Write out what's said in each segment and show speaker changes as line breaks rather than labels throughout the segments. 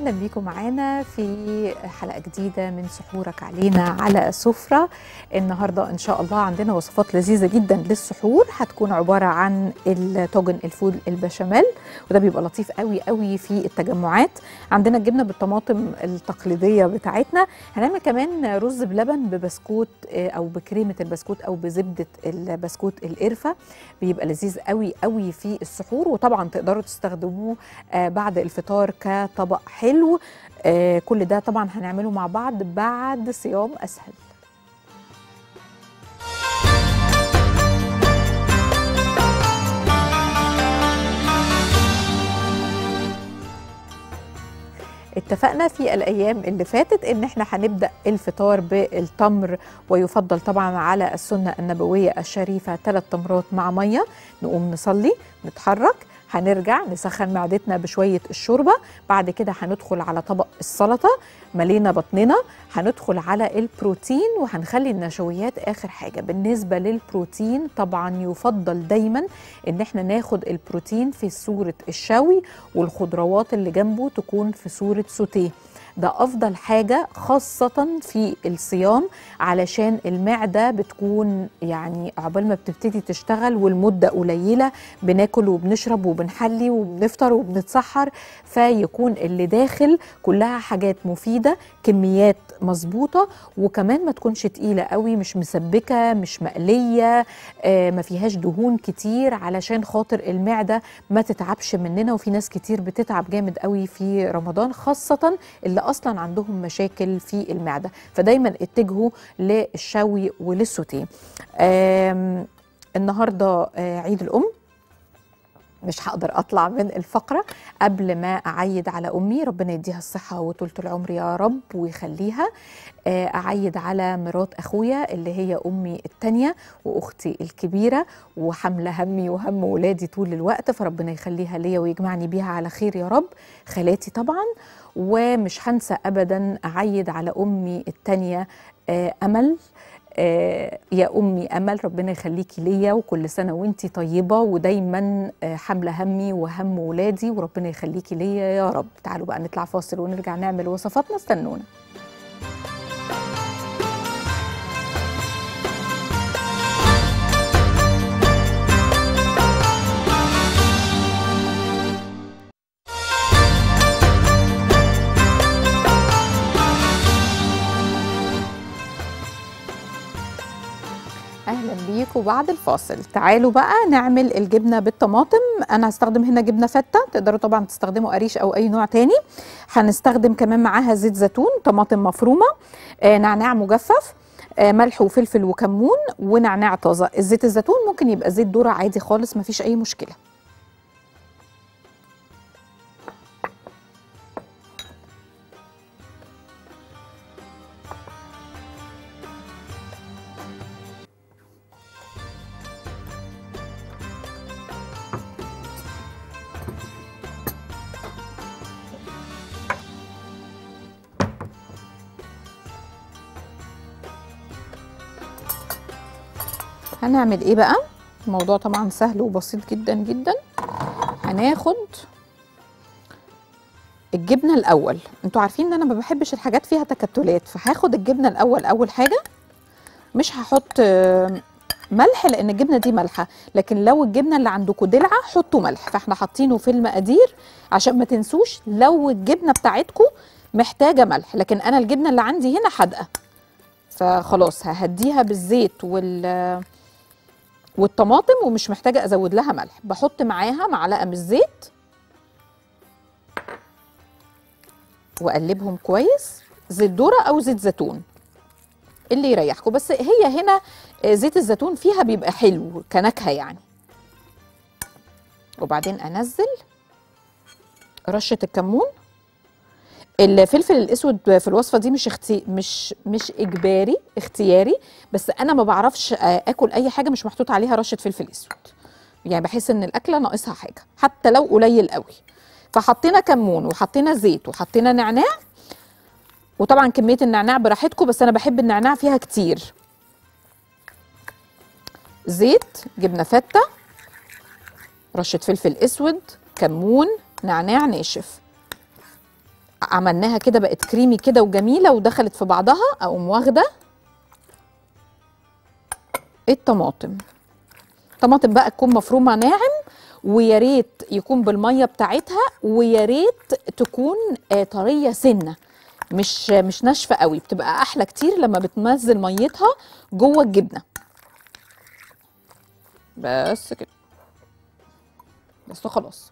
اهلا بيكم معانا في حلقه جديده من سحورك علينا على سفره النهارده ان شاء الله عندنا وصفات لذيذه جدا للسحور هتكون عباره عن الطاجن الفول البشاميل وده بيبقى لطيف قوي قوي في التجمعات عندنا الجبنه بالطماطم التقليديه بتاعتنا هنعمل كمان رز بلبن ببسكوت او بكريمه البسكوت او بزبده البسكوت القرفه بيبقى لذيذ قوي قوي في السحور وطبعا تقدروا تستخدموه بعد الفطار كطبق حلو آه كل ده طبعا هنعمله مع بعض بعد صيام اسهل اتفقنا في الايام اللي فاتت ان احنا هنبدا الفطار بالتمر ويفضل طبعا على السنه النبويه الشريفه ثلاث تمرات مع ميه نقوم نصلي نتحرك هنرجع نسخن معدتنا بشويه الشوربه بعد كده هندخل على طبق السلطه ملينا بطننا هندخل على البروتين وهنخلي النشويات اخر حاجه بالنسبه للبروتين طبعا يفضل دايما ان احنا ناخد البروتين في صوره الشوي والخضروات اللي جنبه تكون في صوره سوتيه ده افضل حاجه خاصه في الصيام علشان المعده بتكون يعني عقبال ما بتبتدي تشتغل والمده قليله بناكل وبنشرب وبنحلي وبنفطر وبنتسحر فيكون اللي داخل كلها حاجات مفيده كميات مظبوطه وكمان ما تكونش تقيله قوي مش مسبكه مش مقليه آه ما فيهاش دهون كتير علشان خاطر المعده ما تتعبش مننا وفي ناس كتير بتتعب جامد قوي في رمضان خاصه اللي اصلا عندهم مشاكل في المعده فدايما اتجهوا للشوي وللسوتيه النهارده عيد الام مش هقدر اطلع من الفقره قبل ما اعيد على امي ربنا يديها الصحه وطولة العمر يا رب ويخليها اعيد على مرات اخويا اللي هي امي التانية واختي الكبيره وحمله همي وهم ولادي طول الوقت فربنا يخليها ليا ويجمعني بيها على خير يا رب خالاتي طبعا ومش هنسى ابدا اعيد على امي التانية امل آه يا امي امل ربنا يخليكي ليا وكل سنه وانتي طيبه ودايما آه حامله همي وهم ولادي وربنا يخليكي ليا يا رب تعالوا بقى نطلع فاصل ونرجع نعمل وصفاتنا استنونا اهلا بيكم بعد الفاصل تعالوا بقى نعمل الجبنه بالطماطم انا هستخدم هنا جبنه فته تقدروا طبعا تستخدموا قريش او اي نوع تاني هنستخدم كمان معاها زيت زيتون طماطم مفرومه آه نعناع مجفف آه ملح وفلفل وكمون ونعناع طازه الزيت الزيتون ممكن يبقى زيت ذره عادي خالص مفيش اي مشكله هنعمل ايه بقى الموضوع طبعا سهل وبسيط جدا جدا هناخد الجبنه الاول انتوا عارفين ان انا ما بحبش الحاجات فيها تكتلات فهاخد الجبنه الاول اول حاجه مش هحط ملح لان الجبنه دي مالحه لكن لو الجبنه اللي عندكم دلعه حطوا ملح فاحنا حاطينه في المقادير عشان ما تنسوش لو الجبنه بتاعتكم محتاجه ملح لكن انا الجبنه اللي عندي هنا حادقه فخلاص ههديها بالزيت وال والطماطم ومش محتاجه ازود لها ملح بحط معاها معلقه من الزيت واقلبهم كويس زيت ذره او زيت زيتون اللي يريحكم بس هي هنا زيت الزيتون فيها بيبقى حلو كنكهه يعني وبعدين انزل رشه الكمون الفلفل الاسود في الوصفه دي مش اختي مش مش اجباري اختياري بس انا ما بعرفش اكل اي حاجه مش محطوط عليها رشه فلفل اسود يعني بحس ان الاكله ناقصها حاجه حتى لو قليل قوي فحطينا كمون وحطينا زيت وحطينا نعناع وطبعا كميه النعناع براحتكم بس انا بحب النعناع فيها كتير زيت جبنه فته رشه فلفل اسود كمون نعناع ناشف عملناها كده بقت كريمي كده وجميله ودخلت في بعضها اقوم واخده الطماطم طماطم بقى تكون مفرومه ناعم ويا ريت يكون بالميه بتاعتها ويا ريت تكون آه، طريه سنه مش مش ناشفه قوي بتبقى احلى كتير لما بتنزل ميتها جوه الجبنه بس كده بس خلاص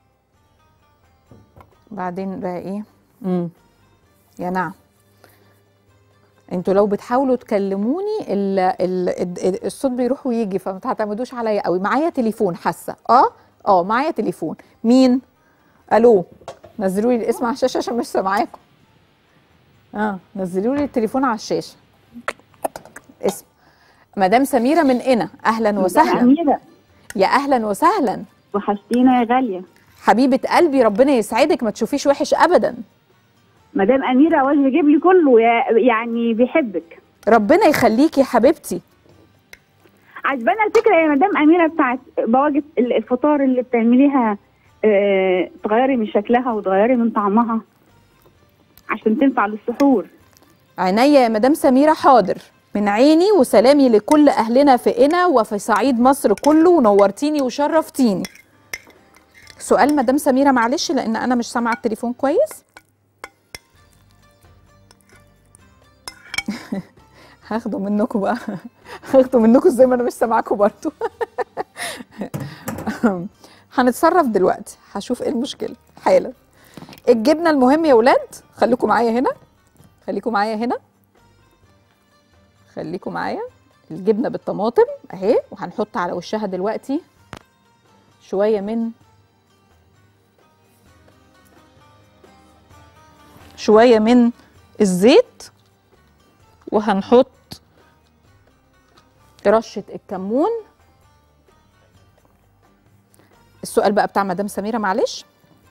بعدين بقى ايه امم يا نعم انتوا لو بتحاولوا تكلموني ال ال ال الصوت بيروح ويجي فما تعتمدوش عليا قوي معايا تليفون حاسه اه اه معايا تليفون مين الو نزلوا لي الاسم على الشاشه عشان مش سامعاكم اه نزلوا لي التليفون على الشاشه اسم مدام سميره من هنا اهلا وسهلا
أميرة
يا اهلا وسهلا
وحشتينا يا غالية
حبيبه قلبي ربنا يسعدك ما تشوفيش وحش ابدا
مدام أميرة وجه جبلي كله يا- يعني بيحبك
ربنا يخليكي يا حبيبتي
عجبانا الفكرة يا مدام أميرة بتاعت بواجه ال- الفطار اللي بتعمليها آه، تغيري من شكلها وتغيري من طعمها عشان تنفع للسحور
عينيا يا مدام سميرة حاضر من عيني وسلامي لكل أهلنا في قنا وفي صعيد مصر كله ونورتيني وشرفتيني سؤال مدام سميرة معلش لأن أنا مش سامعة التليفون كويس هاخده منكم بقى هاخده منكم زي ما أنا مش سامعاكم برضو هنتصرف دلوقتي هشوف ايه المشكلة حالا الجبنة المهم يا ولاد خليكم معايا هنا خليكم معايا هنا خليكم معايا الجبنه بالطماطم اهي وهنحط على وشها دلوقتي شويه من شويه من الزيت وهنحط رشه الكمون السؤال بقى بتاع مدام سميره معلش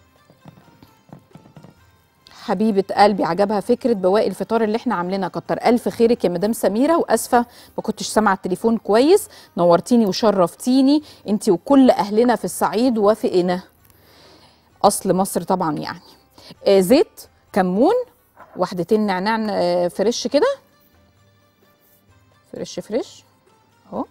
حبيبه قلبي عجبها فكره بواقي الفطار اللي احنا عاملينها كتر الف خيرك يا مدام سميره واسفه ما كنتش سامعه التليفون كويس نورتيني وشرفتيني انت وكل اهلنا في الصعيد وفي قنا اصل مصر طبعا يعني آه زيت كمون واحدتين نعناع آه، فريش كده فريش فريش اهو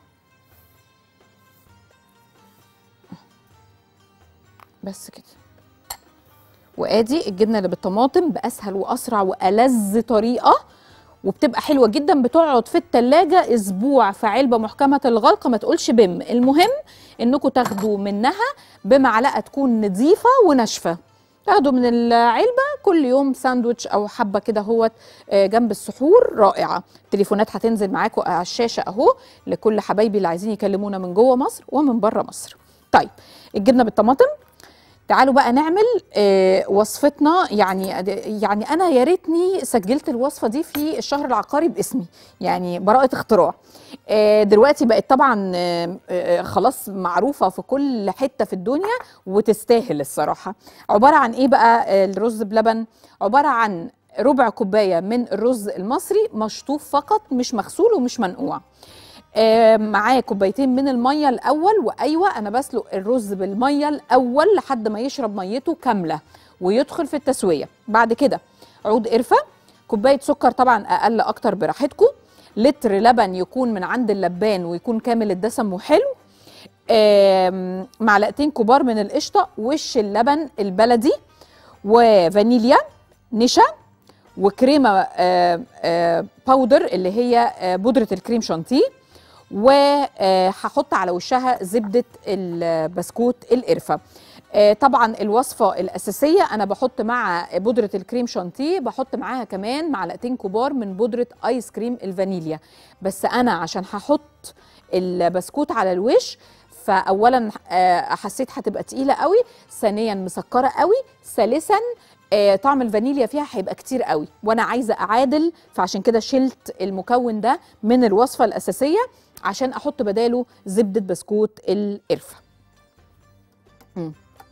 بس كده وادي الجبنه اللي بالطماطم باسهل واسرع والذ طريقه وبتبقى حلوه جدا بتقعد في التلاجة اسبوع في علبه محكمه الغلق ما تقولش بم المهم انكم تاخدوا منها بمعلقه تكون نظيفه وناشفه تاخدوا من العلبه كل يوم ساندوتش او حبه كده هوت آه، جنب السحور رائعه التليفونات هتنزل معاكم على الشاشه اهو لكل حبايبي اللي عايزين يكلمونا من جوه مصر ومن بره مصر طيب الجبنه بالطماطم تعالوا بقى نعمل آه، وصفتنا يعني يعني انا يا ريتني سجلت الوصفه دي في الشهر العقاري باسمي يعني براءه اختراع آه، دلوقتي بقت طبعا آه، آه، خلاص معروفه في كل حته في الدنيا وتستاهل الصراحه عباره عن ايه بقى آه، الرز بلبن عباره عن ربع كوبايه من الرز المصري مشطوف فقط مش مغسول ومش منقوع آه، معاه كوبايتين من الميه الاول وايوه انا بسلق الرز بالميه الاول لحد ما يشرب ميته كامله ويدخل في التسويه بعد كده عود قرفه كوبايه سكر طبعا اقل اكتر براحتكم لتر لبن يكون من عند اللبان ويكون كامل الدسم وحلو آم، معلقتين كبار من القشطه وش اللبن البلدي وفانيليا نشا وكريمه آه، آه، باودر اللي هي آه، بودره الكريم شانتيه وهحط على وشها زبده البسكوت القرفه آه، طبعا الوصفه الاساسيه انا بحط مع بودره الكريم شانتيه بحط معاها كمان معلقتين كبار من بودره ايس كريم الفانيليا بس انا عشان هحط البسكوت على الوش فاولا آه، حسيت هتبقى تقيله قوي ثانيا مسكره قوي ثالثا آه، طعم الفانيليا فيها هيبقى كتير قوي وانا عايزه اعادل فعشان كده شلت المكون ده من الوصفه الاساسيه عشان احط بداله زبده بسكوت القرفه مم.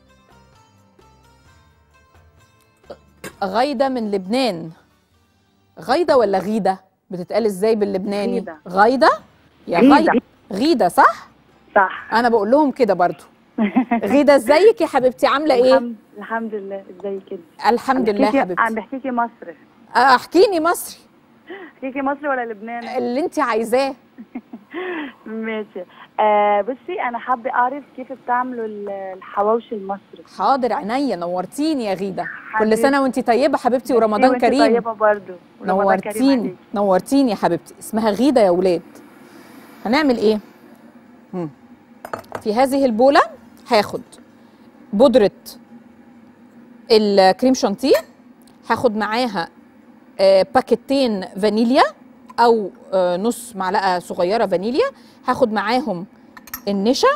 غايده من لبنان غايده ولا غيده بتتقال ازاي باللبناني
غيدة.
غايده يا
غيدة.
غايده غيده صح
صح
انا بقول لهم كده برضو غيده ازيك يا حبيبتي عامله ايه
الحمد, الحمد لله ازيك انت
الحمد لله
بحكيكي-
حبيبتي
عم بحكيكي مصري
آه، احكيني مصري
بحكيكي مصري ولا لبناني
اللي انت عايزاه
ماشي آه بصي انا حابه اعرف كيف بتعملوا ال- الحواوشي المصري
حاضر عينيا نورتيني يا غيده كل
حبيبتي.
سنه وانت طيبه حبيبتي ورمضان
وانت
كريم
طيبه برضه ورمضان كريم
نورتيني
عليك.
نورتيني يا حبيبتي اسمها غيده يا ولاد هنعمل ايه مم. في هذه البوله هاخد بودره الكريم شانتيه هاخد معاها آه، باكيتين فانيليا او آه، نص معلقه صغيره فانيليا هاخد معاهم النشا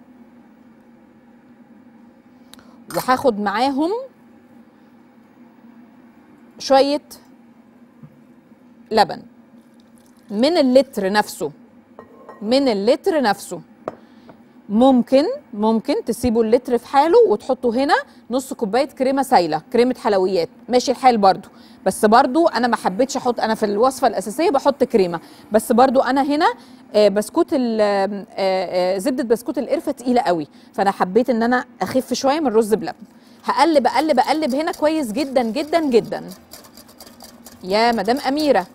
وهاخد معاهم شويه لبن من اللتر نفسه من اللتر نفسه ممكن ممكن تسيبوا اللتر في حاله وتحطوا هنا نص كوبايه كريمه سايله كريمه حلويات ماشي الحال برضو بس برضو انا ما حبيتش احط انا في الوصفه الاساسيه بحط كريمه بس برضو انا هنا آه، بسكوت ال- آه، آه، زبده بسكوت القرفه تقيله قوي فانا حبيت ان انا اخف شويه من الرز بلبن هقلب اقلب اقلب هنا كويس جدا جدا جدا يا مدام اميره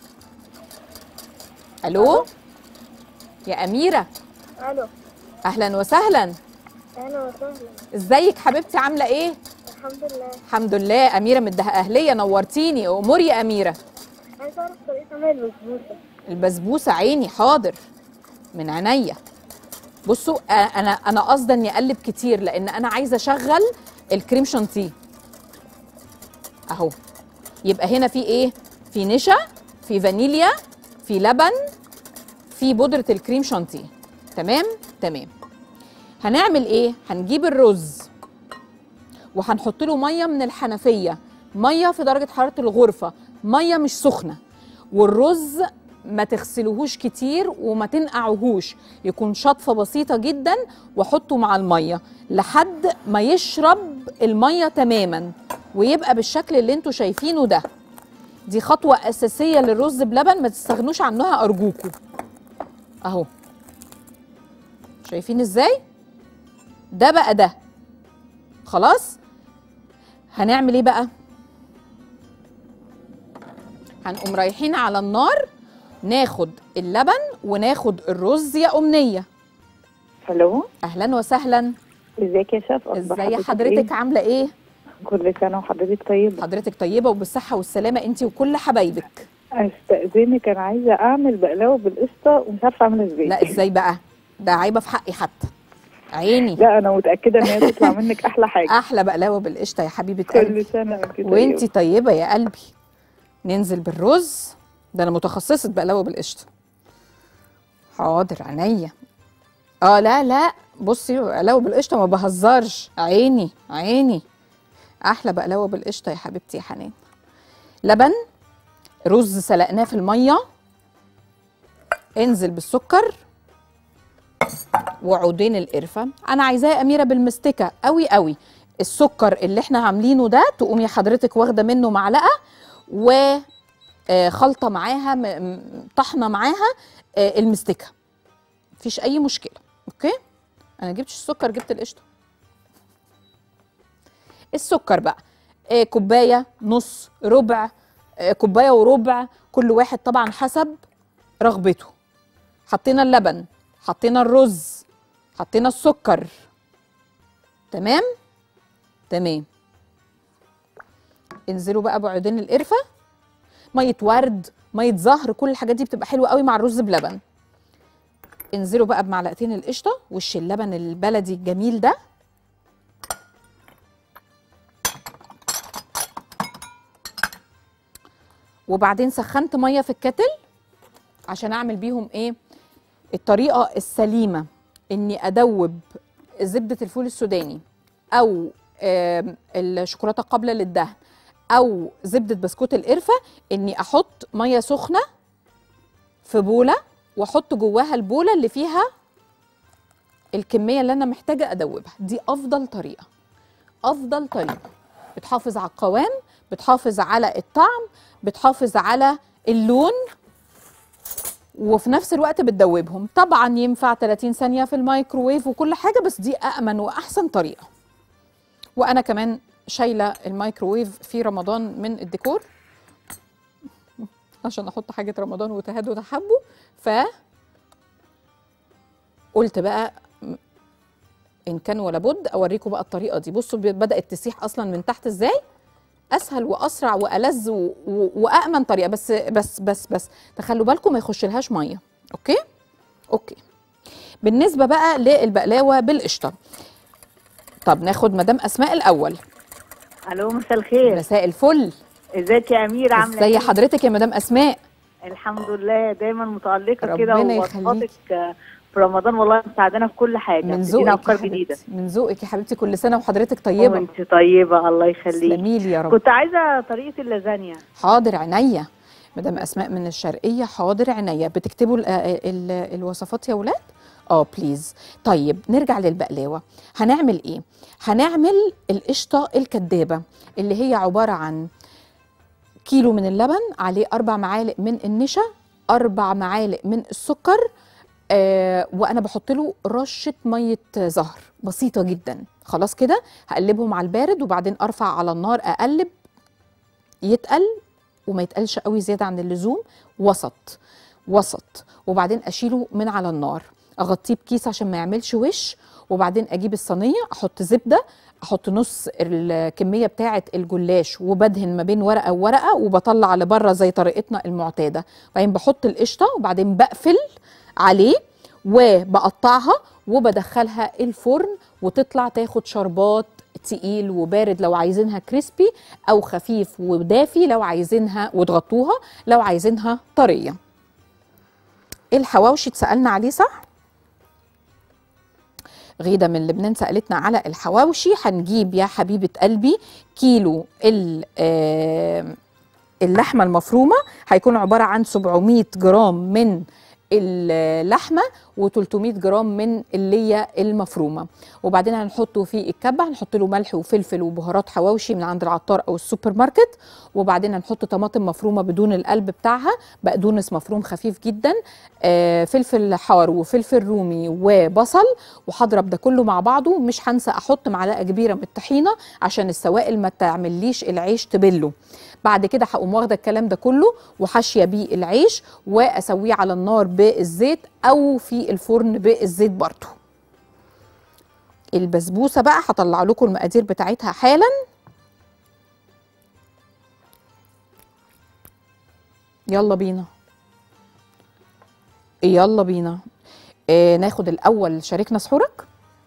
الو يا اميره
الو
اهلا وسهلا
اهلا وسهلا
ازيك حبيبتي عامله ايه
الحمد لله
الحمد لله اميره من الدهق اهليه نورتيني امور يا اميره
عايز اعرف طريقه عمل البسبوسه
البسبوسه عيني حاضر من عينيا بصوا آه، انا انا قصدا اني اقلب كتير لان انا عايزه اشغل الكريم شانتيه اهو يبقى هنا في ايه في نشا في فانيليا في لبن في بودره الكريم شانتيه تمام تمام هنعمل ايه هنجيب الرز وهنحط له ميه من الحنفيه ميه في درجه حراره الغرفه ميه مش سخنه والرز ما تغسلوهوش كتير وما تنقعوهوش يكون شطفه بسيطه جدا وحطه مع الميه لحد ما يشرب الميه تماما ويبقى بالشكل اللي انتوا شايفينه ده دي خطوه اساسيه للرز بلبن ما تستغنوش عنها ارجوكوا اهو شايفين ازاي ده بقى ده خلاص هنعمل ايه بقى هنقوم رايحين على النار ناخد اللبن وناخد الرز يا امنيه
الو
اهلا وسهلا
ازيك يا شيف أخبار
ازاي حضرتك عامله ايه
إيه؟ كل سنه وحضرتك طيبه
حضرتك طيبه وبالصحه والسلامه انت وكل حبايبك
استاذنك انا عايزه اعمل بقلاوه بالقشطه ومش عارفه اعملها ازاي
لا ازاي بقى ده عيبه في حقي حتى عيني
لا انا متاكده ان هي تطلع منك احلى حاجه
احلى بقلاوه بالقشطه يا حبيبه قلبي
كل سنه وانت طيبه
وانتي طيبه يا قلبي ننزل بالرز ده انا متخصصه بقلاوه بالقشطه حاضر عينيا اه لا لا بصي بقلاوه بالقشطه ما بهزرش عيني عيني احلى بقلاوه بالقشطه يا حبيبتي يا حنان لبن رز سلقناه في الميه انزل بالسكر وعودين القرفه انا عايزاه يا اميره بالمستكه قوي قوي السكر اللي احنا عاملينه ده تقومي حضرتك واخده منه معلقه وخلطه معاها م- م- طحنه معاها آه، المستكه مفيش اي مشكله اوكي انا جبتش السكر جبت القشطه السكر بقى آه، كوبايه نص ربع آه، كوبايه وربع كل واحد طبعا حسب رغبته حطينا اللبن حطينا الرز حطينا السكر تمام تمام انزلوا بقى بعودين القرفه ميه ورد ميه زهر كل الحاجات دي بتبقى حلوه قوي مع الرز بلبن انزلوا بقى بمعلقتين القشطه وش اللبن البلدي الجميل ده وبعدين سخنت ميه في الكتل عشان اعمل بيهم ايه الطريقه السليمه اني ادوب زبده الفول السوداني او آم، الشوكولاته قابله للدهن او زبده بسكوت القرفه اني احط ميه سخنه في بوله واحط جواها البوله اللي فيها الكميه اللي انا محتاجه ادوبها دي افضل طريقه افضل طريقه بتحافظ على القوام بتحافظ على الطعم بتحافظ على اللون وفي نفس الوقت بتدوبهم طبعا ينفع 30 ثانيه في الميكروويف وكل حاجه بس دي امن واحسن طريقه وانا كمان شايله الميكروويف في رمضان من الديكور عشان احط حاجه رمضان وتهاد وتحبه ف قلت بقى م- ان كان ولا بد اوريكم بقى الطريقه دي بصوا ب- بدات تسيح اصلا من تحت ازاي اسهل واسرع والذ و- و- وامن طريقه بس بس بس بس تخلوا بالكم ما يخش لهاش ميه اوكي اوكي بالنسبه بقى للبقلاوه بالقشطه طب ناخد مدام اسماء الاول
الو مساء الخير
مساء الفل
ازيك يا اميره عامله
ازي
ايه
حضرتك يا مدام اسماء
الحمد لله دايما متالقه كده
ربنا
ووصفاتك في رمضان والله مساعدانا في كل حاجه
من
بتدينا
ذوقك يا
افكار
حبيبتي
جديده
من ذوقك يا حبيبتي كل سنه وحضرتك طيبه
وانت طيبه الله يخليك
تسلمي لي يا رب
كنت عايزه طريقه اللازانيا
حاضر عينيا مدام اسماء من الشرقيه حاضر عينيا بتكتبوا ال ال الوصفات يا ولاد اه بليز طيب نرجع للبقلاوه هنعمل ايه هنعمل القشطه الكدابه اللي هي عباره عن كيلو من اللبن عليه اربع معالق من النشا اربع معالق من السكر آه وانا بحط له رشه ميه زهر بسيطه جدا خلاص كده هقلبهم على البارد وبعدين ارفع على النار اقلب يتقل وما يتقلش قوي زياده عن اللزوم وسط وسط وبعدين اشيله من على النار اغطيه بكيس عشان ما يعملش وش وبعدين اجيب الصينيه احط زبده احط نص الكميه بتاعه الجلاش وبدهن ما بين ورقه وورقه وبطلع لبره زي طريقتنا المعتاده وبعدين بحط القشطه وبعدين بقفل عليه وبقطعها وبدخلها الفرن وتطلع تاخد شربات تقيل وبارد لو عايزينها كريسبي او خفيف ودافي لو عايزينها وتغطوها لو عايزينها طريه الحواوشي اتسالنا عليه صح غيده من لبنان سالتنا على الحواوشي هنجيب يا حبيبه قلبي كيلو ال- آه، اللحمه المفرومه هيكون عباره عن 700 جرام من اللحمه و300 جرام من الليه المفرومه وبعدين هنحطه في الكبه هنحط له ملح وفلفل وبهارات حواوشي من عند العطار او السوبر ماركت وبعدين هنحط طماطم مفرومه بدون القلب بتاعها بقدونس مفروم خفيف جدا آه فلفل حار وفلفل رومي وبصل وهضرب ده كله مع بعضه مش هنسى احط معلقه كبيره من الطحينه عشان السوائل ما تعمليش العيش تبله بعد كده هقوم واخده الكلام ده كله وحاشيه بيه العيش واسويه على النار بالزيت او في الفرن بالزيت برضه البسبوسه بقى هطلع لكم المقادير بتاعتها حالا يلا بينا يلا بينا آه ناخد الاول شاركنا سحورك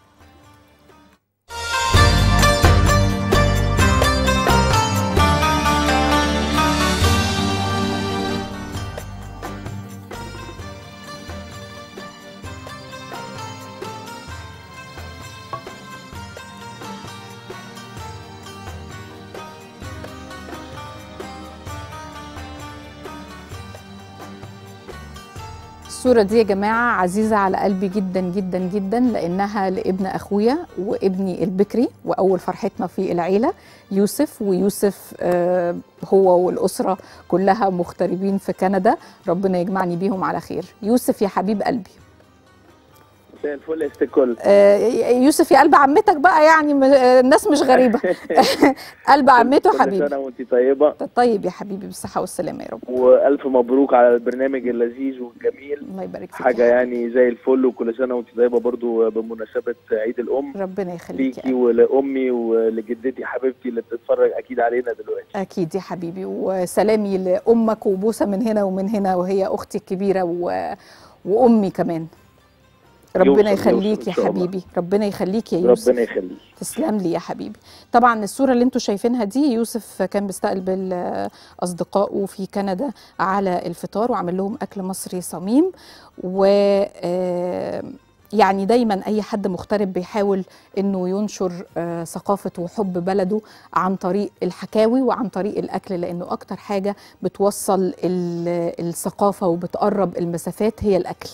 الصورة دي يا جماعة عزيزة على قلبي جدا جدا جدا لأنها لابن أخويا وابني البكري وأول فرحتنا في العيلة يوسف ويوسف آه هو والأسرة كلها مغتربين في كندا ربنا يجمعني بيهم على خير يوسف يا حبيب قلبي
مساء الفل يا ست الكل
آه يوسف يا قلب عمتك بقى يعني م- آه، الناس مش غريبة قلب عمته
كل
حبيبي
سنه وانت طيبه
طيب يا حبيبي بالصحة والسلامة يا رب
والف مبروك على البرنامج اللذيذ والجميل
الله يبارك فيك
حاجه
يا
يعني زي الفل وكل سنه وانت طيبه برضو بمناسبه عيد الام
حبيبي. ربنا يخليك يا
ليكي ولامي ولجدتي حبيبتي اللي بتتفرج اكيد علينا دلوقتي
أكيد يا حبيبي وسلامي لأمك وبوسة من هنا ومن هنا وهي أختي الكبيرة و... وأمي كمان ربنا
يوصل-
يخليك
يوصل
يا
إن شاء الله.
حبيبي ربنا يخليك يا يوسف
ربنا يخليك
تسلم لي يا حبيبي طبعا الصورة اللي انتوا شايفينها دي يوسف كان بيستقبل آه، أصدقائه في كندا على الفطار وعمل لهم أكل مصري صميم و آه، يعني دايما اي حد مغترب بيحاول انه ينشر آه، ثقافه وحب بلده عن طريق الحكاوي وعن طريق الاكل لانه اكتر حاجه بتوصل ال- الثقافه وبتقرب المسافات هي الاكل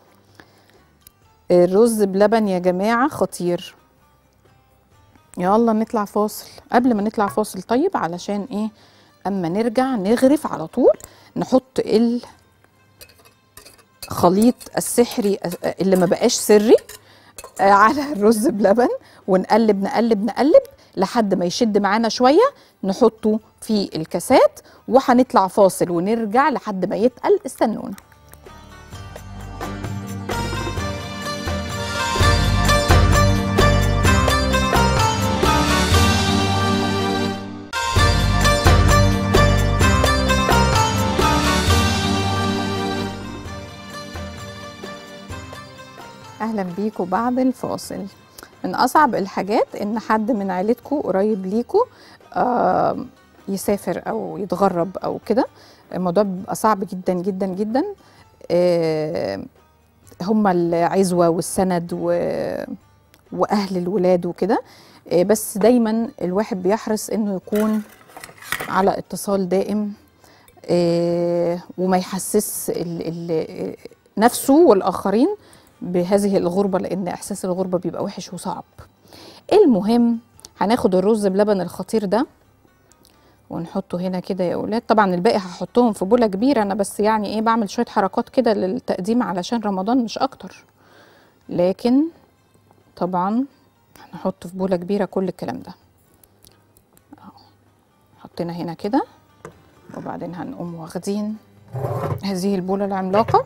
الرز بلبن يا جماعه خطير يلا نطلع فاصل قبل ما نطلع فاصل طيب علشان ايه اما نرجع نغرف على طول نحط ال الخليط السحري اللي ما بقاش سري آه، على الرز بلبن ونقلب نقلب نقلب لحد ما يشد معانا شويه نحطه في الكاسات وهنطلع فاصل ونرجع لحد ما يتقل استنونا اهلا بيكم بعد الفاصل من اصعب الحاجات ان حد من عيلتكم قريب ليكم آه يسافر او يتغرب او كده الموضوع بيبقى صعب جدا جدا جدا آه هم العزوه والسند و واهل الولاد وكده آه بس دايما الواحد بيحرص انه يكون على اتصال دائم آه وما يحسس ال ال نفسه والاخرين بهذه الغربة لأن إحساس الغربة بيبقى وحش وصعب المهم هناخد الرز بلبن الخطير ده ونحطه هنا كده يا أولاد طبعا الباقي هحطهم في بولة كبيرة أنا بس يعني إيه بعمل شوية حركات كده للتقديم علشان رمضان مش أكتر لكن طبعا هنحط في بولة كبيرة كل الكلام ده أهو. حطينا هنا كده وبعدين هنقوم واخدين هذه البولة العملاقة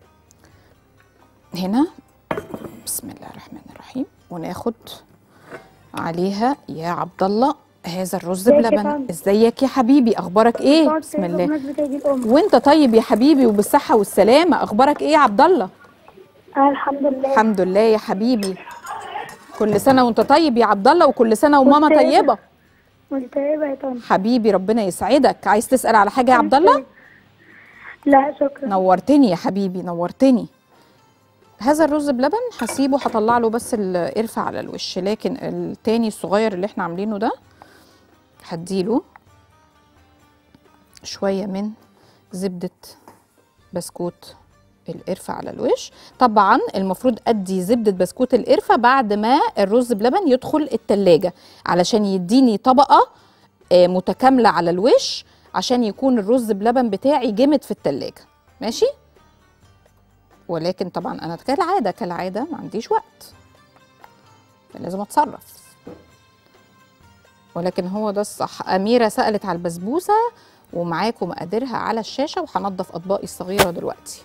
هنا بسم الله الرحمن الرحيم وناخد عليها يا عبد الله هذا الرز
ازيك يا
بلبن
طنط؟
ازيك يا حبيبي اخبارك ايه بسم الله
بمناسبة عيد الأم
وانت طيب يا حبيبي وبالصحه والسلامه اخبارك ايه يا عبد الله
آه الحمد لله
الحمد لله يا حبيبي كل سنه وانت طيب يا عبد الله وكل سنه وماما
وانت طيبة.
طيبه
وانت طيبة يا طنط
حبيبي ربنا يسعدك عايز تسال على حاجه يا عبد الله
لا شكرا
نورتني يا حبيبي نورتني هذا الرز بلبن هسيبه هطلع له بس القرفة على الوش لكن التاني الصغير اللي احنا عاملينه ده هديله شوية من زبدة بسكوت القرفة على الوش طبعا المفروض ادي زبدة بسكوت القرفة بعد ما الرز بلبن يدخل التلاجة علشان يديني طبقة آه، متكاملة على الوش عشان يكون الرز بلبن بتاعي جمد في التلاجة ماشي ولكن طبعا انا كالعاده كالعاده ما عنديش وقت لازم اتصرف ولكن هو ده الصح اميره سالت على البسبوسه ومعاكم مقاديرها على الشاشه وهنضف اطباقي الصغيره دلوقتي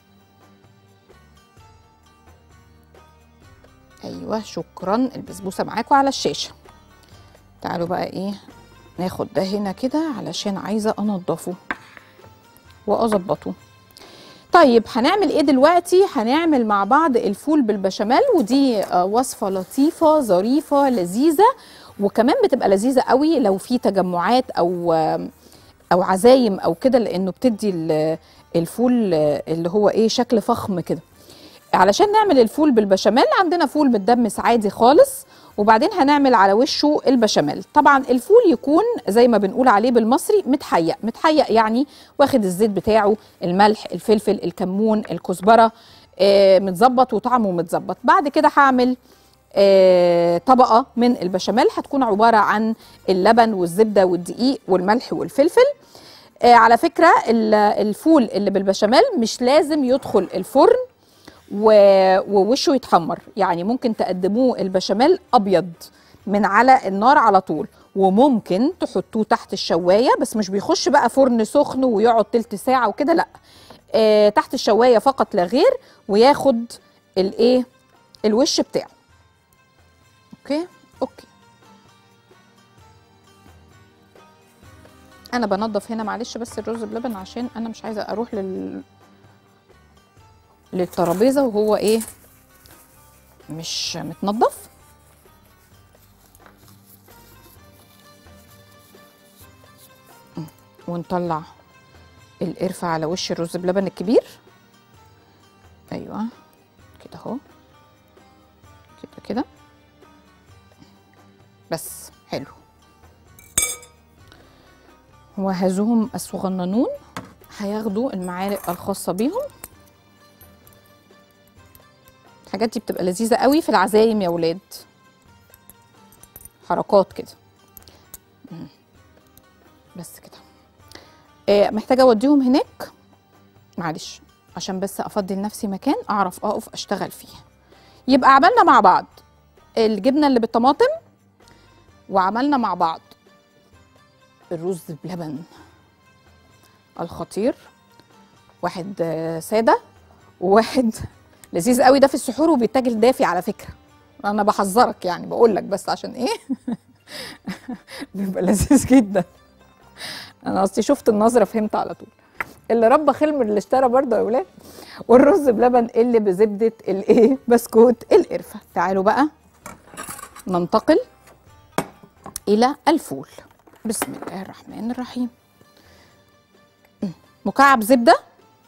ايوه شكرا البسبوسه معاكم على الشاشه تعالوا بقى ايه ناخد ده هنا كده علشان عايزه انضفه واظبطه طيب هنعمل ايه دلوقتي هنعمل مع بعض الفول بالبشاميل ودي آه، وصفه لطيفه ظريفه لذيذه وكمان بتبقى لذيذه قوي لو في تجمعات او آه، او عزايم او كده لانه بتدي ال- الفول آه، اللي هو ايه شكل فخم كده علشان نعمل الفول بالبشاميل عندنا فول متدمس عادي خالص وبعدين هنعمل على وشه البشاميل طبعا الفول يكون زي ما بنقول عليه بالمصري متحيق متحيق يعني واخد الزيت بتاعه الملح الفلفل الكمون الكزبره آه متظبط وطعمه متظبط بعد كده هعمل آه طبقه من البشاميل هتكون عباره عن اللبن والزبده والدقيق والملح والفلفل آه على فكره ال- الفول اللي بالبشاميل مش لازم يدخل الفرن و- ووشه يتحمر يعني ممكن تقدموه البشاميل ابيض من على النار على طول وممكن تحطوه تحت الشوايه بس مش بيخش بقى فرن سخن ويقعد تلت ساعه وكده لا آه تحت الشوايه فقط لا غير وياخد الايه الوش بتاعه اوكي اوكي انا بنضف هنا معلش بس الرز بلبن عشان انا مش عايزه اروح لل للترابيزه وهو ايه مش متنضف مم. ونطلع القرفة على وش الرز بلبن الكبير ايوه كده اهو كده كده بس حلو وهذوهم الصغننون هياخدوا المعالق الخاصة بيهم الحاجات دي بتبقى لذيذة قوي في العزايم يا ولاد حركات كده مم. بس كده آه محتاجة اوديهم هناك معلش عشان بس افضي لنفسي مكان اعرف اقف اشتغل فيه يبقى عملنا مع بعض الجبنه اللي بالطماطم وعملنا مع بعض الرز بلبن الخطير واحد آه، ساده وواحد لذيذ قوي ده في السحور وبيتاكل دافي على فكره انا بحذرك يعني بقول لك بس عشان ايه بيبقى لذيذ جدا انا اصلي شفت النظره فهمت على طول اللي ربى خلم اللي اشترى برضه يا ولاد والرز بلبن اللي بزبده الايه بسكوت القرفه تعالوا بقى ننتقل الى الفول بسم الله الرحمن الرحيم مكعب زبده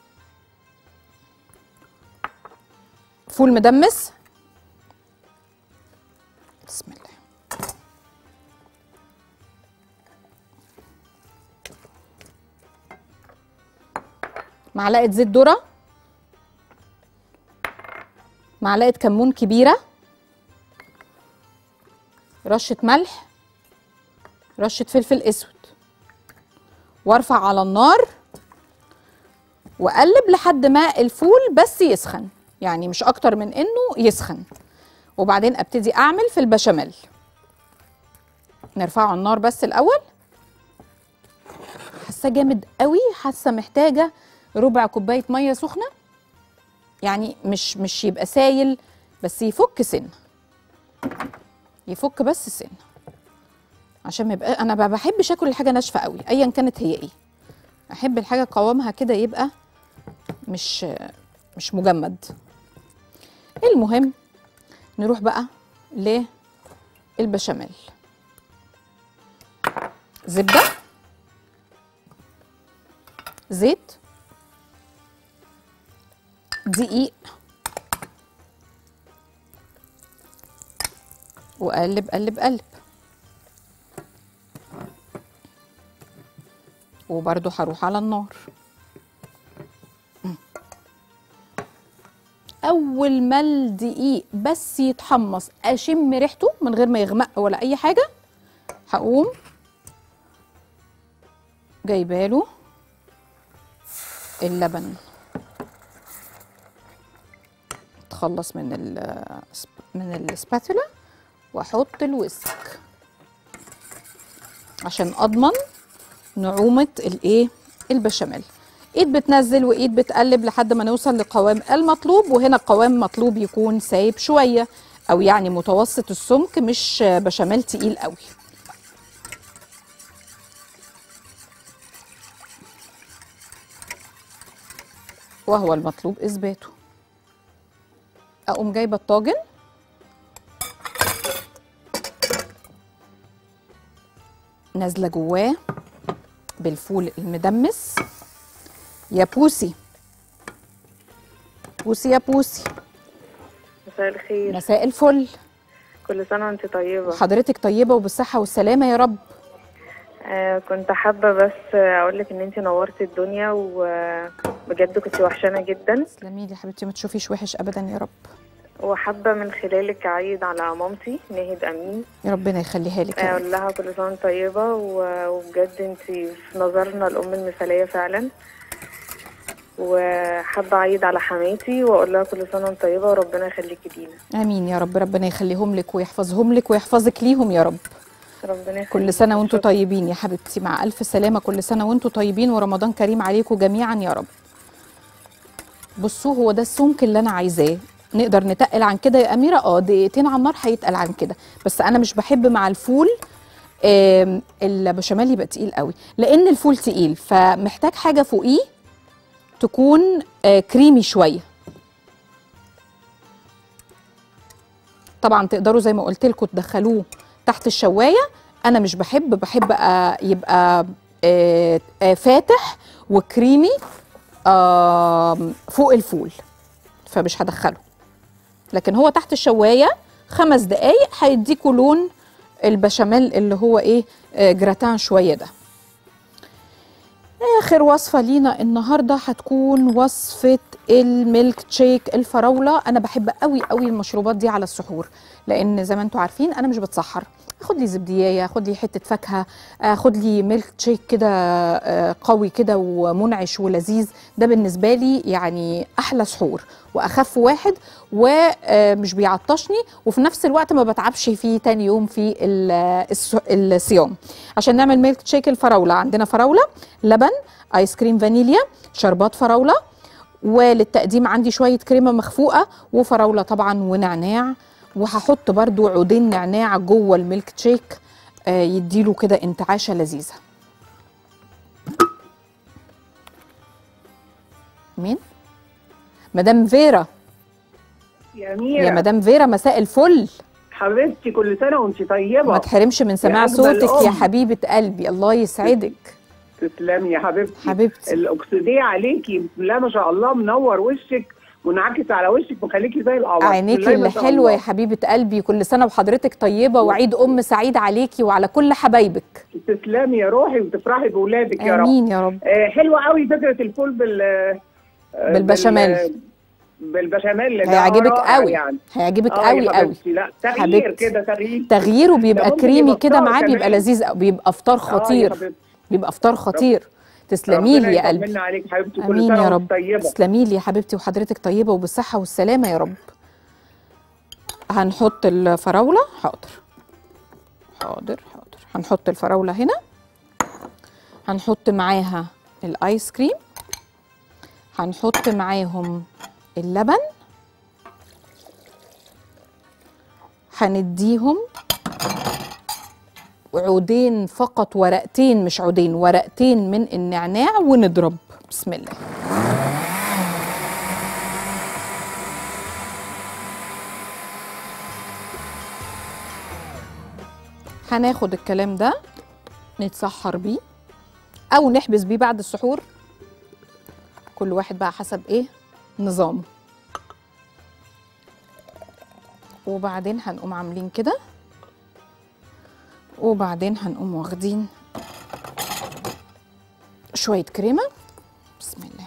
فول مدمس بسم الله معلقه زيت ذره معلقه كمون كبيره رشه ملح رشه فلفل اسود وارفع على النار واقلب لحد ما الفول بس يسخن يعني مش اكتر من انه يسخن وبعدين ابتدي اعمل في البشاميل نرفعه على النار بس الاول حاسه جامد قوي حاسه محتاجه ربع كوبايه ميه سخنه يعني مش مش يبقى سايل بس يفك سن يفك بس سن عشان ما يبقى انا ما بحبش اكل الحاجه ناشفه قوي ايا كانت هي ايه احب الحاجه قوامها كده يبقى مش مش مجمد المهم نروح بقى للبشاميل زبده زيت دقيق وقلب قلب قلب وبرضو هروح على النار اول ما الدقيق بس يتحمص اشم ريحته من غير ما يغمق ولا اي حاجه هقوم جايباله اللبن اتخلص من ال من السباتولا واحط الويسك عشان اضمن نعومه الايه البشاميل ايد بتنزل وايد بتقلب لحد ما نوصل لقوام المطلوب وهنا القوام مطلوب يكون سايب شويه او يعني متوسط السمك مش بشاميل تقيل قوي وهو المطلوب اثباته اقوم جايبه الطاجن نازله جواه بالفول المدمس يا بوسي بوسي يا بوسي
مساء الخير
مساء الفل
كل سنة وانت طيبة
حضرتك طيبه وبالصحه والسلامه يا رب
آه كنت حابة بس أقول لك إن انت نورتي الدنيا وبجد كنت وحشانة جدا
تسلمي لي يا حبيبتي ما تشوفيش وحش ابدا يا رب
وحابة من خلالك أعيد على مامتي ناهد أمين
يا ربنا يخليها لك يا رب
أقول لها كل سنة وانت طيبة و- وبجد انت في نظرنا الأم المثالية فعلا وحابة أعيد على حماتي وأقول لها كل سنة وانت طيبة وربنا يخليكي لينا
امين يا رب ربنا يخليهم لك ويحفظهم لك ويحفظك ليهم يا رب
ربنا يخليكي
كل سنه وانتم
شكراً.
طيبين يا حبيبتي مع الف سلامه كل سنه وانتم طيبين ورمضان كريم عليكم جميعا يا رب بصوا هو ده السمك اللي انا عايزاه نقدر نتقل عن كده يا اميره اه دقيقتين على النار هيتقل عن كده بس انا مش بحب مع الفول آم، البشاميل يبقى تقيل قوي لان الفول تقيل فمحتاج حاجه فوقيه تكون آه، كريمي شويه طبعا تقدروا زي ما قلت لكم تدخلوه تحت الشوايه انا مش بحب بحب آه، يبقى آه، آه، فاتح وكريمي آم، فوق الفول فمش هدخله لكن هو تحت الشوايه خمس دقايق هيديكوا لون البشاميل اللي هو ايه آه، جراتان شويه ده اخر وصفه لينا النهارده هتكون وصفه الميلك تشيك الفراوله انا بحب قوي قوي المشروبات دي على السحور لان زي ما انتم عارفين انا مش بتسحر اخد لي زبدية اخد لي حته فاكهه اخد لي ميلك تشيك كده آه، قوي كده ومنعش ولذيذ ده بالنسبه لي يعني احلى سحور واخف واحد ومش بيعطشني وفي نفس الوقت ما بتعبش فيه تاني يوم في ال- الس- الصيام عشان نعمل ميلك تشيك الفراوله عندنا فراوله لبن ايس كريم فانيليا شربات فراوله وللتقديم عندي شويه كريمه مخفوقه وفراوله طبعا ونعناع وهحط برضو عودين نعناع جوه الميلك تشيك آه، يديله كده انتعاشه لذيذه مين مدام فيرا
يا
يا
ميرا
مدام فيرا مساء الفل
حبيبتي كل سنه وانت
ما
طيبه
تحرمش من سماع
أجمل
صوتك يا
أم.
حبيبه قلبي الله يسعدك
تسلمي يا حبيبتي
حبيبتي
الاكسديه عليكي لا ما شاء الله منور وشك منعكس على وشك مخليكي زي القمر
عينيكي
بسم الله
اللي
ما شاء
حلوه
الله.
يا حبيبه قلبي كل سنه وحضرتك طيبه وعيد ام سعيد عليكي وعلى كل حبايبك
تسلمي يا روحي وتفرحي باولادك يا رب
امين يا رب
آه حلوه قوي فكره الفول بال آه،
بالبشاميل.
بال- بالبشاميل ده
هيعجبك
رائع
قوي
يعني
هيعجبك
آه يا
قوي قوي
حبيبتي، لا تغيير
حبيبتي.
كده تغيير
تغييره بيبقى
ممكن
كريمي
يبقى
كده
فطار
معاه بيبقى
كمان.
لذيذ قوي بيبقى فطار
آه يا
خطير
حبيبتي.
بيبقى فطار خطير تسلمي لي يا قلبي
ربنا عليك حبيبتي كل
امين
سنه
يا
وانت
رب
طيبه
تسلمي لي يا حبيبتي وحضرتك طيبه وبالصحه والسلامه يا رب هنحط الفراوله حاضر حاضر حاضر هنحط الفراوله هنا هنحط معاها الايس كريم هنحط معاهم اللبن هنديهم عودين فقط ورقتين مش عودين ورقتين من النعناع ونضرب بسم الله هناخد الكلام ده نتسحر بيه او نحبس بيه بعد السحور كل واحد بقى حسب ايه نظامه وبعدين هنقوم عاملين كده وبعدين هنقوم واخدين شوية كريمة بسم الله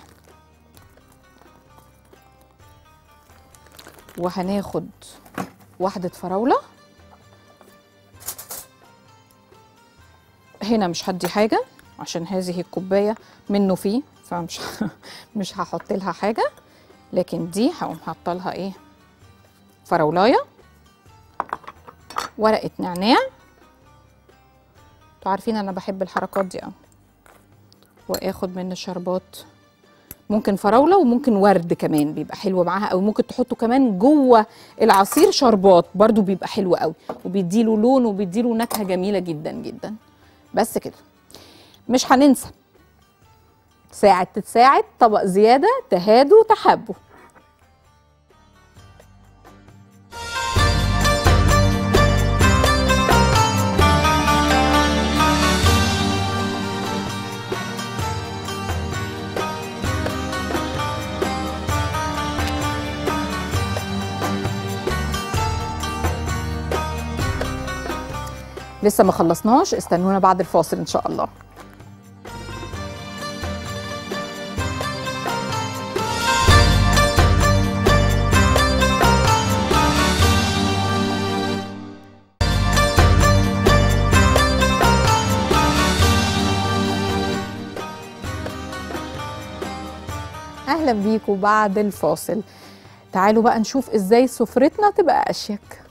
وهناخد واحدة فراولة هنا مش هدي حاجة عشان هذه الكوباية منه فيه فمش مش هحط لها حاجة لكن دي هقوم حاطه لها ايه فراولايه ورقة نعناع انتوا عارفين انا بحب الحركات دي قوي واخد من الشربات ممكن فراوله وممكن ورد كمان بيبقى حلو معاها او ممكن تحطوا كمان جوه العصير شربات برضو بيبقى حلو قوي وبيديله لون وبيديله نكهه جميله جدا جدا بس كده مش هننسى ساعد تتساعد طبق زياده تهادوا تحبوا لسه ما خلصناش استنونا بعد الفاصل ان شاء الله اهلا بيكم بعد الفاصل تعالوا بقى نشوف ازاي سفرتنا تبقى اشيك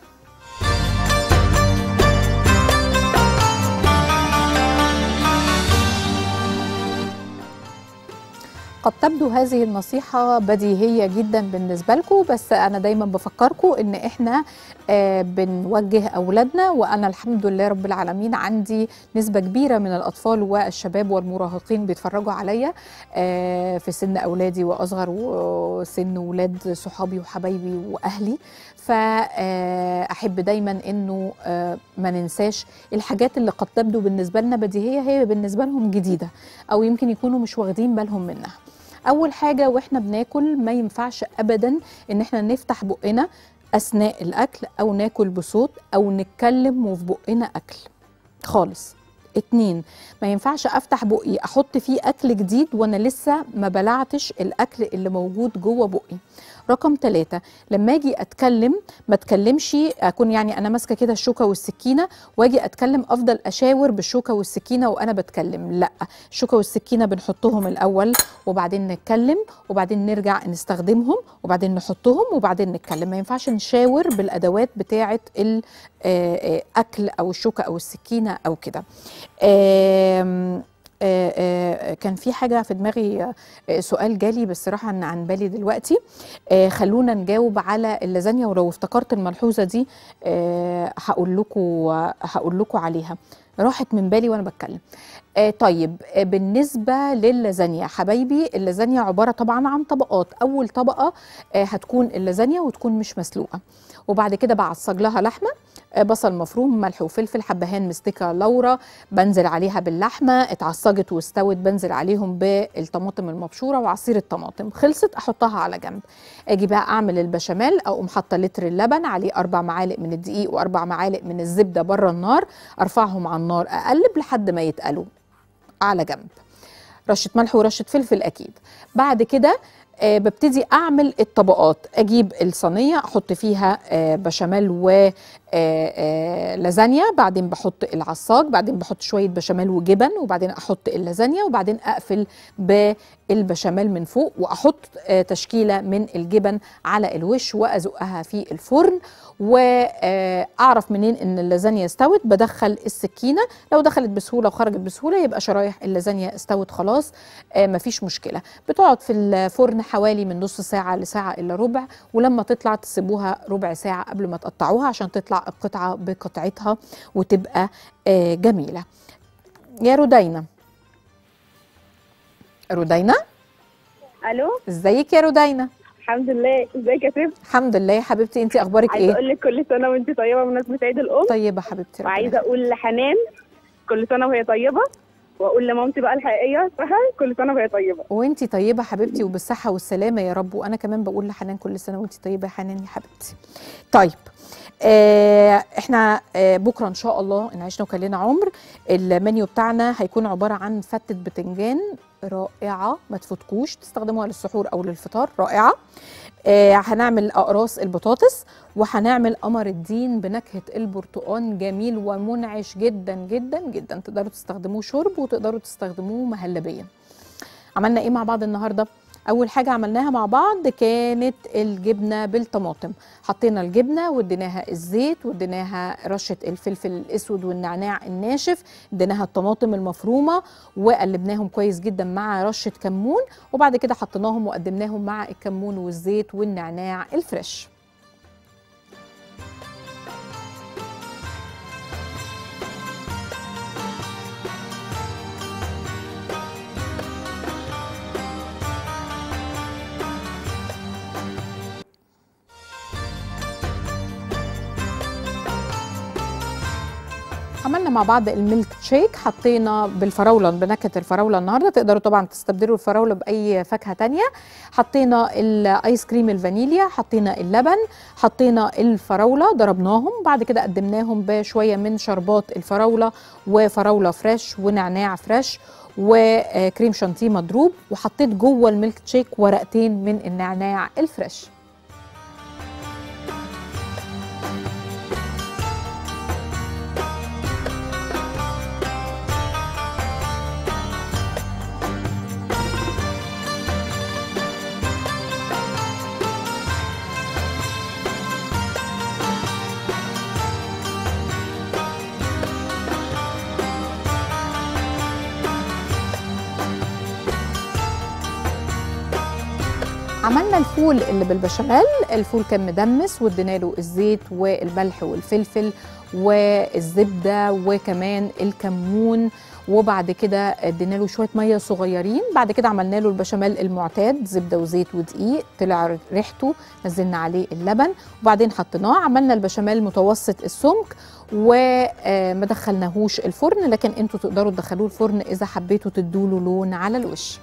قد تبدو هذه النصيحة بديهية جدا بالنسبة لكم بس أنا دايما بفكركم إن إحنا آه بنوجه أولادنا وأنا الحمد لله رب العالمين عندي نسبة كبيرة من الأطفال والشباب والمراهقين بيتفرجوا عليا آه في سن أولادي وأصغر وسن ولاد صحابي وحبايبي وأهلي فأحب دايما إنه آه ما ننساش الحاجات اللي قد تبدو بالنسبة لنا بديهية هي بالنسبة لهم جديدة أو يمكن يكونوا مش واخدين بالهم منها اول حاجه واحنا بناكل ما ينفعش ابدا ان احنا نفتح بقنا اثناء الاكل او ناكل بصوت او نتكلم وفي بقنا اكل خالص اتنين ما ينفعش افتح بقي احط فيه اكل جديد وانا لسه ما بلعتش الاكل اللي موجود جوه بقي رقم ثلاثة لما اجي اتكلم ما اتكلمش اكون يعني انا ماسكه كده الشوكه والسكينه واجي اتكلم افضل اشاور بالشوكه والسكينه وانا بتكلم لا الشوكه والسكينه بنحطهم الاول وبعدين نتكلم وبعدين نرجع نستخدمهم وبعدين نحطهم وبعدين نتكلم ما ينفعش نشاور بالادوات بتاعه الاكل او الشوكه او السكينه او كده آم، آه، آه، كان في حاجة في دماغي آه، سؤال جالي بس راح عن عن بالي دلوقتي آه، خلونا نجاوب على اللازانيا ولو افتكرت الملحوظة دي آه، هقول لكم هقول لكم عليها راحت من بالي وانا بتكلم آه طيب آه بالنسبة للازانيا حبايبي اللازانيا عبارة طبعا عن طبقات أول طبقة آه هتكون اللازانيا وتكون مش مسلوقة وبعد كده بعصج لها لحمة آه بصل مفروم ملح وفلفل حبهان مستكة لورا بنزل عليها باللحمة اتعصجت واستوت بنزل عليهم بالطماطم المبشورة وعصير الطماطم خلصت أحطها على جنب أجي بقى أعمل البشاميل أقوم حاطة لتر اللبن عليه أربع معالق من الدقيق وأربع معالق من الزبدة بره النار أرفعهم على النار أقلب لحد ما يتقلوا على جنب رشه ملح ورشه فلفل اكيد بعد كده آه ببتدي اعمل الطبقات اجيب الصينيه احط فيها آه بشاميل و آه آه لازانيا بعدين بحط العصاج بعدين بحط شويه بشاميل وجبن وبعدين احط اللازانيا وبعدين اقفل بالبشاميل من فوق واحط آه تشكيله من الجبن على الوش وازقها في الفرن واعرف منين ان اللازانيا استوت بدخل السكينه لو دخلت بسهوله وخرجت بسهوله يبقى شرايح اللازانيا استوت خلاص آه مفيش مشكله بتقعد في الفرن حوالي من نص ساعه لساعه الا ربع ولما تطلع تسيبوها ربع ساعه قبل ما تقطعوها عشان تطلع القطعه بقطعتها وتبقى آه جميله يا رودينا رودينا
الو
ازيك يا رودينا
الحمد لله ازيك يا سيف
الحمد لله يا حبيبتي انت اخبارك
عايزه
ايه
اقول لك كل سنه وانت طيبه بمناسبه عيد الام
طيبه حبيبتي ربنا
وعايزه اقول لحنان كل سنه وهي طيبه واقول لمامتي بقى الحقيقيه سهى كل سنه وهي طيبه
وانتي طيبه حبيبتي وبالصحه والسلامه يا رب وانا كمان بقول لحنان كل سنه وانتي طيبه يا حنان يا حبيبتي طيب آه احنا آه بكره ان شاء الله ان عشنا وكان لنا عمر المنيو بتاعنا هيكون عباره عن فتة بتنجان رائعه ما تفوتكوش تستخدموها للسحور او للفطار رائعه آه هنعمل اقراص البطاطس وهنعمل قمر الدين بنكهه البرتقال جميل ومنعش جدا جدا جدا تقدروا تستخدموه شرب وتقدروا تستخدموه مهلبيا عملنا ايه مع بعض النهارده اول حاجه عملناها مع بعض كانت الجبنه بالطماطم حطينا الجبنه واديناها الزيت واديناها رشه الفلفل الاسود والنعناع الناشف اديناها الطماطم المفرومه وقلبناهم كويس جدا مع رشه كمون وبعد كده حطيناهم وقدمناهم مع الكمون والزيت والنعناع الفريش عملنا مع بعض الميلك شيك حطينا بالفراوله بنكهه الفراوله النهارده تقدروا طبعا تستبدلوا الفراوله باي فاكهه تانية حطينا الايس كريم الفانيليا حطينا اللبن حطينا الفراوله ضربناهم بعد كده قدمناهم بشويه من شربات الفراوله وفراوله فريش ونعناع فريش وكريم شانتيه مضروب وحطيت جوه الميلك شيك ورقتين من النعناع الفريش عملنا الفول اللي بالبشاميل الفول كان مدمس وادينا له الزيت والملح والفلفل والزبده وكمان الكمون وبعد كده ادينا له شويه ميه صغيرين بعد كده عملنا له البشاميل المعتاد زبده وزيت ودقيق طلع ريحته نزلنا عليه اللبن وبعدين حطيناه عملنا البشاميل متوسط السمك وما دخلناهوش الفرن لكن انتوا تقدروا تدخلوه الفرن اذا حبيتوا تدوا له لون على الوش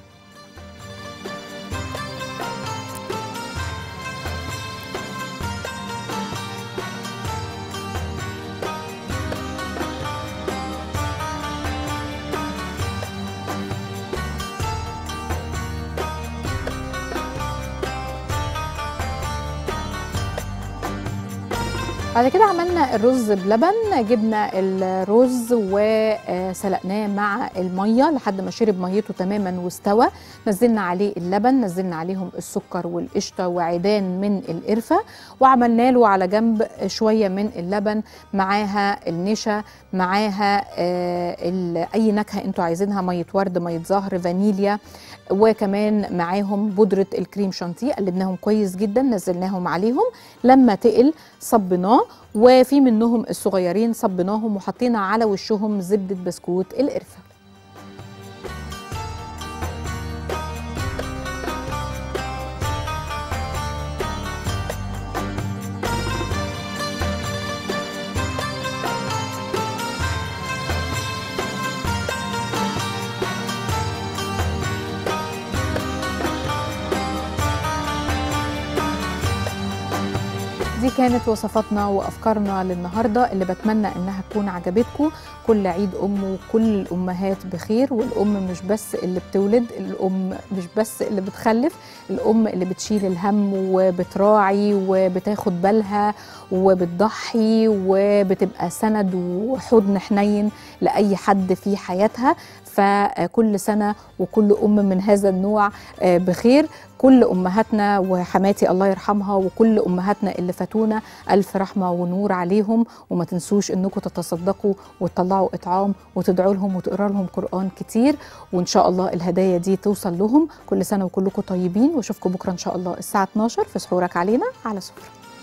بعد كده عملنا الرز بلبن جبنا الرز وسلقناه مع الميه لحد ما شرب ميته تماما واستوى نزلنا عليه اللبن نزلنا عليهم السكر والقشطه وعيدان من القرفه وعملنا له على جنب شويه من اللبن معاها النشا معاها آه، ال- اي نكهه انتوا عايزينها ميه ورد ميه زهر فانيليا وكمان معاهم بودره الكريم شانتيه قلبناهم كويس جدا نزلناهم عليهم لما تقل صبناه وفي منهم الصغيرين صبناهم وحطينا على وشهم زبده بسكوت القرفه دي كانت وصفاتنا وافكارنا للنهارده اللي بتمنى انها تكون عجبتكم كل عيد ام وكل الامهات بخير والام مش بس اللي بتولد الام مش بس اللي بتخلف الام اللي بتشيل الهم وبتراعي وبتاخد بالها وبتضحي وبتبقى سند وحضن حنين لاي حد في حياتها فكل سنه وكل ام من هذا النوع آه، بخير كل امهاتنا وحماتي الله يرحمها وكل امهاتنا اللي فاتونا الف رحمه ونور عليهم وما تنسوش انكم تتصدقوا وتطلعوا اطعام وتدعوا لهم وتقرا لهم قران كتير وان شاء الله الهدايا دي توصل لهم كل سنه وكلكم طيبين واشوفكم بكره ان شاء الله الساعه 12 في سحورك علينا على سفره